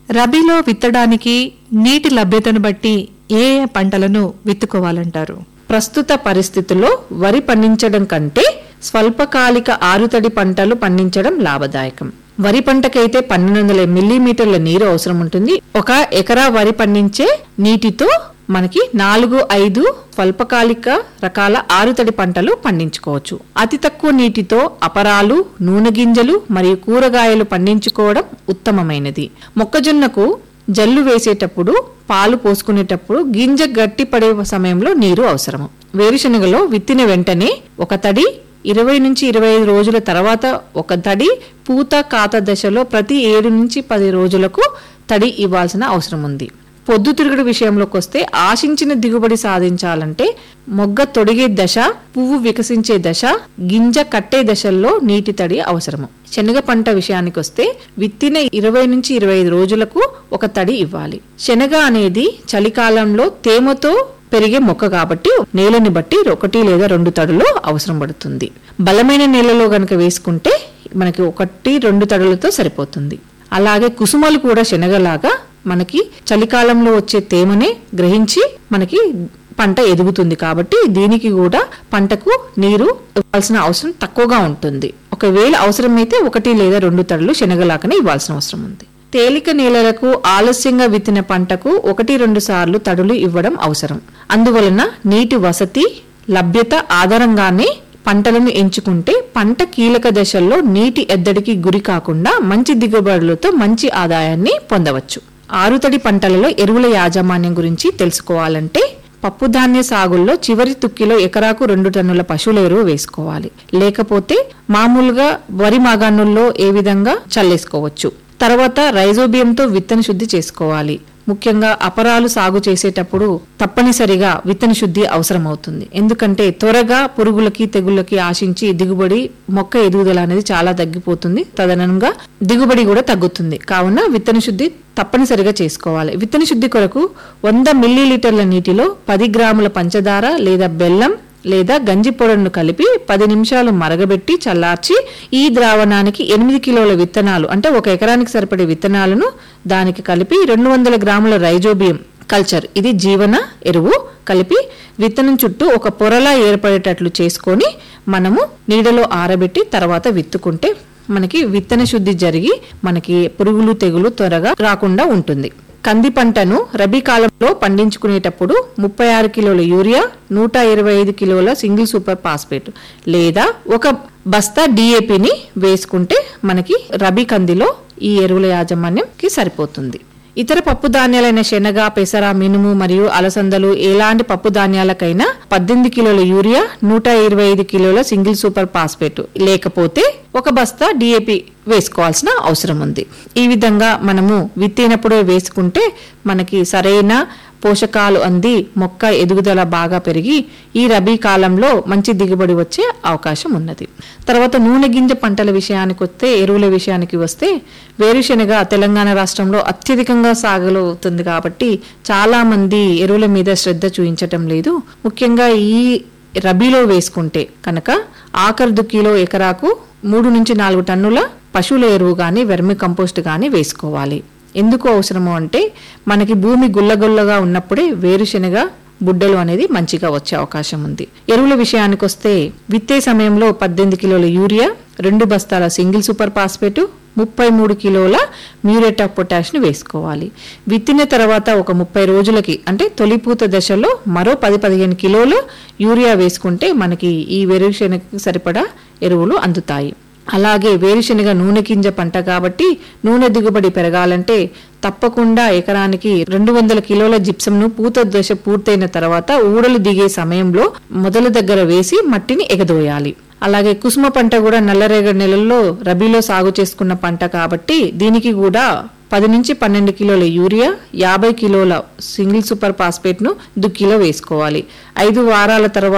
రబీలో విత్తడానికి నీటి లభ్యతను బట్టి ఏ ఏ పంటలను విత్తుకోవాలంటారు ప్రస్తుత పరిస్థితుల్లో వరి పండించడం కంటే స్వల్పకాలిక ఆరుతడి పంటలు పండించడం లాభదాయకం వరి పంటకైతే పన్నెండు వందల మిల్లీమీటర్ల నీరు అవసరం ఉంటుంది ఒక ఎకరా వరి పండించే నీటితో మనకి నాలుగు ఐదు స్వల్పకాలిక రకాల ఆరుతడి పంటలు పండించుకోవచ్చు అతి తక్కువ నీటితో అపరాలు నూనె గింజలు మరియు కూరగాయలు పండించుకోవడం ఉత్తమమైనది మొక్కజొన్నకు జల్లు వేసేటప్పుడు పాలు పోసుకునేటప్పుడు గింజ గట్టి పడే సమయంలో నీరు అవసరము వేరుశనగలో విత్తిన వెంటనే ఒక తడి ఇరవై నుంచి ఇరవై ఐదు రోజుల తర్వాత ఒక తడి పూత కాత దశలో ప్రతి ఏడు నుంచి పది రోజులకు తడి ఇవ్వాల్సిన అవసరం ఉంది పొద్దుతిరుగుడు విషయంలోకి వస్తే ఆశించిన దిగుబడి సాధించాలంటే మొగ్గ తొడిగే దశ పువ్వు వికసించే దశ గింజ కట్టే దశల్లో నీటి తడి అవసరము శనగ పంట విషయానికి వస్తే విత్తిన ఇరవై నుంచి ఇరవై ఐదు రోజులకు ఒక తడి ఇవ్వాలి శనగ అనేది చలికాలంలో తేమతో పెరిగే మొక్క కాబట్టి నేలని బట్టి ఒకటి లేదా రెండు తడులు అవసరం పడుతుంది బలమైన నేలలో గనక వేసుకుంటే మనకి ఒకటి రెండు తడులతో సరిపోతుంది అలాగే కుసుమలు కూడా శనగలాగా మనకి చలికాలంలో వచ్చే తేమనే గ్రహించి మనకి పంట ఎదుగుతుంది కాబట్టి దీనికి కూడా పంటకు నీరు ఇవ్వాల్సిన అవసరం తక్కువగా ఉంటుంది ఒకవేళ అవసరమైతే ఒకటి లేదా రెండు తడులు శనగలాగానే ఇవ్వాల్సిన అవసరం ఉంది తేలిక నేలలకు ఆలస్యంగా విత్తిన పంటకు ఒకటి రెండు సార్లు తడులు ఇవ్వడం అవసరం అందువలన నీటి వసతి లభ్యత ఆధారంగానే పంటలను ఎంచుకుంటే పంట కీలక దశల్లో నీటి ఎద్దడికి గురి కాకుండా మంచి దిగుబడులతో మంచి ఆదాయాన్ని పొందవచ్చు ఆరుతడి పంటలలో ఎరువుల యాజమాన్యం గురించి తెలుసుకోవాలంటే పప్పుధాన్య సాగుల్లో చివరి తుక్కిలో ఎకరాకు రెండు టన్నుల పశువుల ఎరువు వేసుకోవాలి లేకపోతే మామూలుగా వరి మాగాణుల్లో ఏ విధంగా చల్లేసుకోవచ్చు తర్వాత రైజోబియంతో విత్తన శుద్ధి చేసుకోవాలి ముఖ్యంగా అపరాలు సాగు చేసేటప్పుడు తప్పనిసరిగా విత్తన శుద్ధి అవసరమవుతుంది ఎందుకంటే త్వరగా పురుగులకి తెగుళ్ళకి ఆశించి దిగుబడి మొక్క ఎదుగుదల అనేది చాలా తగ్గిపోతుంది తదనంగా దిగుబడి కూడా తగ్గుతుంది కావున విత్తన శుద్ధి తప్పనిసరిగా చేసుకోవాలి విత్తన శుద్ధి కొరకు వంద మిల్లీలీటర్ల నీటిలో పది గ్రాముల పంచదార లేదా బెల్లం లేదా గంజి పొడను కలిపి పది నిమిషాలు మరగబెట్టి చల్లార్చి ఈ ద్రావణానికి ఎనిమిది కిలోల విత్తనాలు అంటే ఒక ఎకరానికి సరిపడే విత్తనాలను దానికి కలిపి రెండు వందల గ్రాముల రైజోబియం కల్చర్ ఇది జీవన ఎరువు కలిపి విత్తనం చుట్టూ ఒక పొరలా ఏర్పడేటట్లు చేసుకొని మనము నీడలో ఆరబెట్టి తర్వాత విత్తుకుంటే మనకి విత్తన శుద్ధి జరిగి మనకి పురుగులు తెగులు త్వరగా రాకుండా ఉంటుంది కంది పంటను రబీ కాలంలో పండించుకునేటప్పుడు ముప్పై ఆరు కిలోల యూరియా నూట ఇరవై ఐదు కిలోల సింగిల్ సూపర్ ఫాస్ఫేట్ లేదా ఒక బస్తా డిఏపిని వేసుకుంటే మనకి రబీ కందిలో ఈ ఎరువుల యాజమాన్యంకి సరిపోతుంది ఇతర పప్పు ధాన్యాలైన శనగ పెసర మినుము మరియు అలసందలు ఎలాంటి పప్పు ధాన్యాలకైనా పద్దెనిమిది కిలోల యూరియా నూట ఇరవై ఐదు కిలోల సింగిల్ సూపర్ ఫాస్ఫేట్ లేకపోతే ఒక బస్తా డిఏపి వేసుకోవాల్సిన అవసరం ఉంది ఈ విధంగా మనము విత్తినప్పుడే వేసుకుంటే మనకి సరైన పోషకాలు అంది మొక్క ఎదుగుదల బాగా పెరిగి ఈ రబీ కాలంలో మంచి దిగుబడి వచ్చే అవకాశం ఉన్నది తర్వాత నూనె గింజ పంటల విషయానికి వస్తే ఎరువుల విషయానికి వస్తే వేరుశెనగ తెలంగాణ రాష్ట్రంలో అత్యధికంగా సాగులవుతుంది కాబట్టి చాలా మంది ఎరువుల మీద శ్రద్ధ చూపించటం లేదు ముఖ్యంగా ఈ రబీలో వేసుకుంటే కనుక ఆఖరి దుక్కిలో ఎకరాకు మూడు నుంచి నాలుగు టన్నుల పశువుల ఎరువు గాని వెర్మి కంపోస్ట్ గాని వేసుకోవాలి ఎందుకు అవసరము అంటే మనకి భూమి గుల్లగుల్లగా ఉన్నప్పుడే వేరుశెనగ బుడ్డలు అనేది మంచిగా వచ్చే అవకాశం ఉంది ఎరువుల విషయానికి వస్తే విత్తే సమయంలో పద్దెనిమిది కిలోల యూరియా రెండు బస్తాల సింగిల్ సూపర్ ఫాస్ఫేట్ ముప్పై మూడు కిలోల మ్యూరేట్ ఆఫ్ పొటాష్ ని వేసుకోవాలి విత్తిన తర్వాత ఒక ముప్పై రోజులకి అంటే తొలిపూత దశలో మరో పది పదిహేను కిలోల యూరియా వేసుకుంటే మనకి ఈ వేరుశెనగకి సరిపడా ఎరువులు అందుతాయి అలాగే వేరుశెనగ నూనె గింజ పంట కాబట్టి నూనె దిగుబడి పెరగాలంటే తప్పకుండా ఎకరానికి రెండు వందల కిలోల జిప్సంను పూత దశ పూర్తయిన తర్వాత ఊడలు దిగే సమయంలో మొదల దగ్గర వేసి మట్టిని ఎగదోయాలి అలాగే కుసుమ పంట కూడా నల్లరేగడి నెలల్లో రబీలో సాగు చేసుకున్న పంట కాబట్టి దీనికి కూడా పది నుంచి పన్నెండు కిలోల యూరియా యాభై కిలోల సింగిల్ సూపర్ ఫాస్ఫేట్ ను దుక్కిలో వేసుకోవాలి ఐదు వారాల తర్వాత